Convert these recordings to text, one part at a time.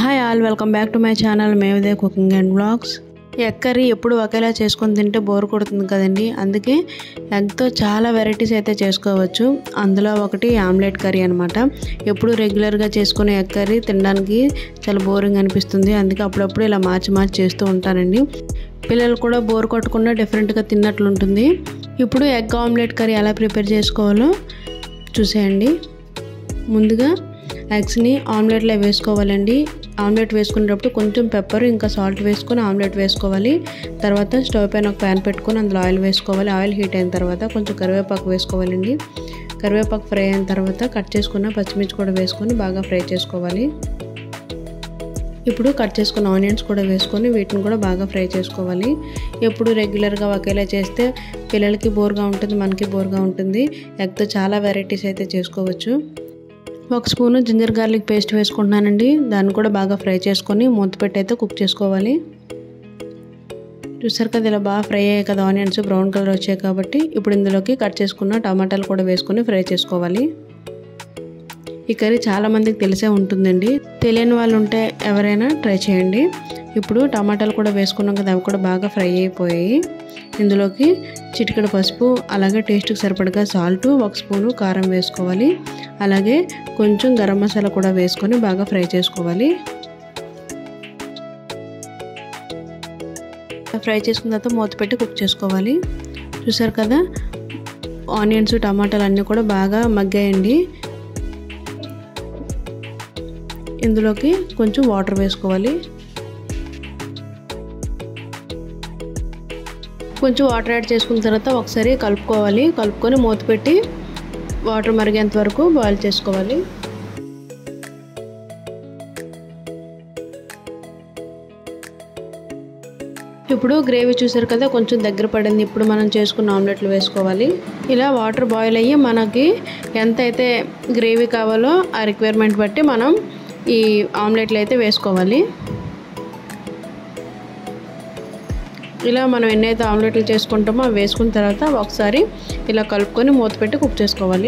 hi all welcome back to my channel మేవదే cooking and blogs egg curry ఎప్పుడు ఒకేలా చేసుకొని తింటే బోర్ కొడుతుంది కదండి అందుకే ఎగ్తో చాలా వెరైటీస్ అయితే చేసుకోవచ్చు అందులో ఒకటి ఆమ్లెట్ కర్రీ అనమాట ఎప్పుడు రెగ్యులర్గా చేసుకునే ఎగ్ కర్రీ తినడానికి చాలా బోరింగ్ అనిపిస్తుంది అందుకే అప్పుడప్పుడు ఇలా మార్చి మార్చి చేస్తూ ఉంటానండి పిల్లలు కూడా బోర్ కొట్టకుండా డిఫరెంట్గా తిన్నట్లు ఉంటుంది ఇప్పుడు ఎగ్ ఆమ్లెట్ కర్రీ ఎలా ప్రిపేర్ చేసుకోవాలో చూసేయండి ముందుగా ఎగ్స్ని ఆమ్లెట్లో వేసుకోవాలండి ఆమ్లెట్ వేసుకునేటప్పుడు కొంచెం పెప్పర్ ఇంకా సాల్ట్ వేసుకొని ఆమ్లెట్ వేసుకోవాలి తర్వాత స్టవ్ పైన ఒక ప్యాన్ పెట్టుకొని అందులో ఆయిల్ వేసుకోవాలి ఆయిల్ హీట్ అయిన తర్వాత కొంచెం కరివేపాకు వేసుకోవాలండి కరివేపాకు ఫ్రై అయిన తర్వాత కట్ చేసుకున్న పచ్చిమిర్చి కూడా వేసుకొని బాగా ఫ్రై చేసుకోవాలి ఇప్పుడు కట్ చేసుకున్న ఆనియన్స్ కూడా వేసుకొని వీటిని కూడా బాగా ఫ్రై చేసుకోవాలి ఎప్పుడు రెగ్యులర్గా ఒకేలా చేస్తే పిల్లలకి బోర్గా ఉంటుంది మనకి బోర్గా ఉంటుంది ఎగ్తో చాలా వెరైటీస్ అయితే చేసుకోవచ్చు ఒక స్పూను జింజర్ గార్లిక్ పేస్ట్ వేసుకుంటున్నానండి దాన్ని కూడా బాగా ఫ్రై చేసుకొని మూత పెట్టి అయితే కుక్ చేసుకోవాలి చూసారు కదా ఇలా బాగా ఫ్రై అయ్యాయి కదా ఆనియన్స్ బ్రౌన్ కలర్ వచ్చాయి కాబట్టి ఇప్పుడు ఇందులోకి కట్ చేసుకున్న టమాటాలు కూడా వేసుకొని ఫ్రై చేసుకోవాలి ఈ కర్రీ చాలామందికి తెలిసే ఉంటుందండి తెలియని వాళ్ళు ఉంటే ఎవరైనా ట్రై చేయండి ఇప్పుడు టమాటాలు కూడా వేసుకున్నాం కదా అవి కూడా బాగా ఫ్రై అయిపోయాయి ఇందులోకి చిటికెడు పసుపు అలాగే టేస్ట్కి సరిపడగా సాల్ట్ ఒక స్పూను కారం వేసుకోవాలి అలాగే కొంచెం గరం మసాలా కూడా వేసుకొని బాగా ఫ్రై చేసుకోవాలి ఫ్రై చేసుకున్న తర్వాత మూత పెట్టి కుక్ చేసుకోవాలి చూసారు కదా ఆనియన్స్ టమాటాలు అన్నీ కూడా బాగా మగ్గాయండి ఇందులోకి కొంచెం వాటర్ వేసుకోవాలి కొంచెం వాటర్ యాడ్ చేసుకున్న తర్వాత ఒకసారి కలుపుకోవాలి కలుపుకొని మూత పెట్టి వాటర్ మరిగేంత వరకు బాయిల్ చేసుకోవాలి ఇప్పుడు గ్రేవీ చూసారు కదా కొంచెం దగ్గర పడింది ఇప్పుడు మనం చేసుకున్న ఆమ్లెట్లు వేసుకోవాలి ఇలా వాటర్ బాయిల్ అయ్యి మనకి ఎంత అయితే గ్రేవీ కావాలో ఆ రిక్వైర్మెంట్ బట్టి మనం ఈ ఆమ్లెట్లు అయితే వేసుకోవాలి ఇలా మనం ఎన్నైతే ఆమ్లెట్లు చేసుకుంటామో అవి వేసుకున్న తర్వాత ఒకసారి ఇలా కలుపుకొని మూత పెట్టి కుక్ చేసుకోవాలి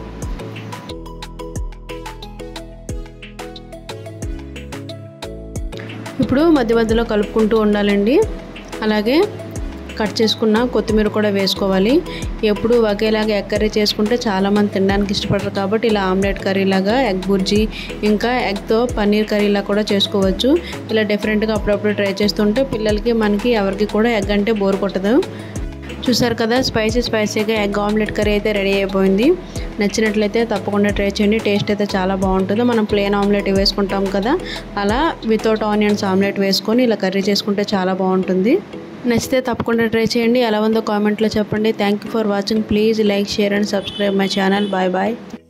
ఇప్పుడు మధ్య మధ్యలో కలుపుకుంటూ ఉండాలండి అలాగే కట్ చేసుకున్న కొత్తిమీర కూడా వేసుకోవాలి ఎప్పుడు ఒకేలాగా ఎగ్ కర్రీ చేసుకుంటే చాలామంది తినడానికి ఇష్టపడరు కాబట్టి ఇలా ఆమ్లెట్ కర్రీ లాగా ఎగ్ బుర్జీ ఇంకా ఎగ్తో పన్నీర్ కర్రీలా కూడా చేసుకోవచ్చు ఇలా డిఫరెంట్గా అప్పుడప్పుడు ట్రై చేస్తుంటే పిల్లలకి మనకి ఎవరికి కూడా ఎగ్ అంటే బోర్ కొట్టదు చూసారు కదా స్పైసీ స్పైసీగా ఎగ్ ఆమ్లెట్ కర్రీ అయితే రెడీ అయిపోయింది నచ్చినట్లయితే తప్పకుండా ట్రై చేయండి టేస్ట్ అయితే చాలా బాగుంటుంది మనం ప్లెయిన్ ఆమ్లెట్ వేసుకుంటాం కదా అలా వితౌట్ ఆనియన్స్ ఆమ్లెట్ వేసుకొని ఇలా కర్రీ చేసుకుంటే చాలా బాగుంటుంది నచ్చితే తప్పకుండా ట్రై చేయండి ఎలా ఉందో కామెంట్లో చెప్పండి thank you for watching please like share and subscribe my channel bye bye